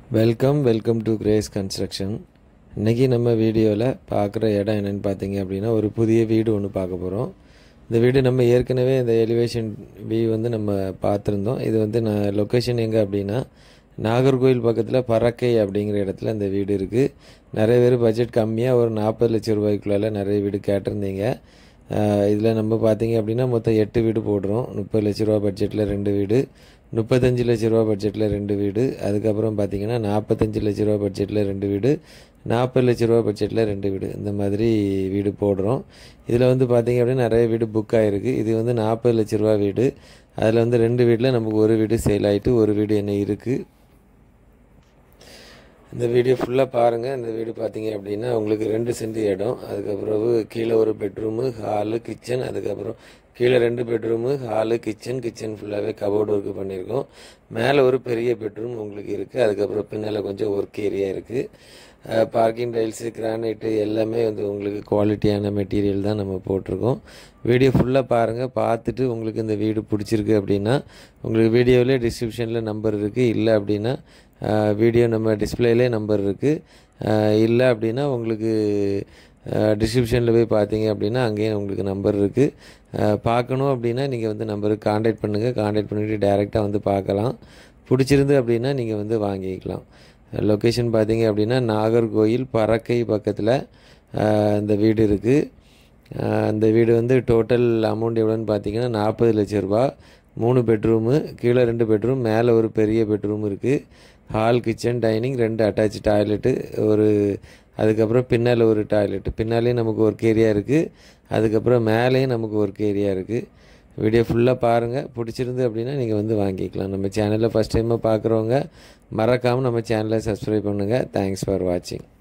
welcome welcome to Grace construction இன்றைக்கி நம்ம வீடியோவில் பார்க்குற இடம் என்னென்னு பார்த்தீங்க அப்படின்னா ஒரு புதிய வீடு ஒன்று பார்க்க போகிறோம் இந்த வீடு நம்ம ஏற்கனவே இந்த எலிவேஷன் வியூ வந்து நம்ம பார்த்துருந்தோம் இது வந்து நான் லொக்கேஷன் எங்கே அப்படின்னா நாகர்கோவில் பக்கத்தில் பறக்கை அப்படிங்கிற இடத்துல இந்த வீடு இருக்குது நிறைய பேர் பட்ஜெட் கம்மியாக ஒரு நாற்பது லட்ச ரூபாய்க்குள்ளால நிறைய வீடு கேட்டிருந்தீங்க இதில் நம்ம பார்த்தீங்க அப்படின்னா மொத்தம் எட்டு வீடு போடுறோம் முப்பது லட்ச ரூபா பட்ஜெட்டில் ரெண்டு வீடு முப்பத்தஞ்சு லட்ச ரூபா பட்ஜெட்டில் ரெண்டு வீடு அதுக்கப்புறம் பார்த்தீங்கன்னா நாற்பத்தஞ்சு லட்ச ரூபா பட்ஜெட்டில் ரெண்டு வீடு நாற்பது லட்ச ரூபா பட்ஜெட்டில் ரெண்டு வீடு இந்த மாதிரி வீடு போடுறோம் இதில் வந்து பார்த்தீங்க அப்படின்னா நிறைய வீடு புக் ஆகிருக்கு இது வந்து நாற்பது லட்ச ரூபா வீடு அதில் வந்து ரெண்டு வீட்டில் நமக்கு ஒரு வீடு சேல் ஆகிட்டு ஒரு வீடு என்ன இருக்குது இந்த வீடியோ ஃபுல்லாக பாருங்கள் இந்த வீடு பார்த்தீங்க அப்படின்னா உங்களுக்கு ரெண்டு சென்ட் இடம் அதுக்கப்புறம் கீழே ஒரு பெட்ரூமு ஹாலு கிச்சன் அதுக்கப்புறம் கீழே ரெண்டு பெட்ரூமு ஹாலு கிச்சன் கிச்சன் ஃபுல்லாகவே கபோர்டு ஒர்க்கு பண்ணியிருக்கோம் மேலே ஒரு பெரிய பெட்ரூம் உங்களுக்கு இருக்குது அதுக்கப்புறம் பின்னால் கொஞ்சம் ஒர்க் ஏரியா இருக்குது பார்க்கிங் டைல்ஸு கிரானைட்டு எல்லாமே வந்து உங்களுக்கு குவாலிட்டியான மெட்டீரியல் தான் நம்ம போட்டிருக்கோம் வீடியோ ஃபுல்லாக பாருங்கள் பார்த்துட்டு உங்களுக்கு இந்த வீடு பிடிச்சிருக்கு அப்படின்னா உங்களுக்கு வீடியோவிலே டிஸ்கிரிப்ஷனில் நம்பர் இருக்குது இல்லை அப்படின்னா வீடியோ நம்ம டிஸ்பிளேலே நம்பர் இருக்குது இல்லை அப்படின்னா உங்களுக்கு டிஸ்கிரிப்ஷனில் போய் பார்த்தீங்க அப்படின்னா அங்கேயும் உங்களுக்கு நம்பர் இருக்குது பார்க்கணும் அப்படின்னா நீங்கள் வந்து நம்பருக்கு காண்டாக்ட் பண்ணுங்கள் காண்டாக்ட் பண்ணிவிட்டு டேரெக்டாக வந்து பார்க்கலாம் பிடிச்சிருந்து அப்படின்னா நீங்கள் வந்து வாங்கிக்கலாம் லொக்கேஷன் பார்த்தீங்க அப்படின்னா நாகர்கோயில் பறக்கை பக்கத்தில் இந்த வீடு இருக்குது அந்த வீடு வந்து டோட்டல் அமௌண்ட் எவ்வளோன்னு பார்த்தீங்கன்னா நாற்பது லட்ச ரூபா மூணு பெட்ரூமு கீழே ரெண்டு பெட்ரூம் மேலே ஒரு பெரிய பெட்ரூம் இருக்குது ஹால் கிச்சன் டைனிங் ரெண்டு அட்டாச் டாய்லெட்டு ஒரு அதுக்கப்புறம் பின்னால் ஒரு டாய்லெட்டு பின்னாலேயும் நமக்கு ஒர்க் ஏரியா இருக்குது அதுக்கப்புறம் மேலேயும் நமக்கு ஒர்க் ஏரியா இருக்குது வீடியோ ஃபுல்லாக பாருங்கள் பிடிச்சிருந்து அப்படின்னா நீங்கள் வந்து வாங்கிக்கலாம் நம்ம சேனலில் ஃபஸ்ட் டைமாக பார்க்குறவங்க மறக்காமல் நம்ம சேனலை சப்ஸ்கிரைப் பண்ணுங்கள் தேங்க்ஸ் ஃபார் வாட்சிங்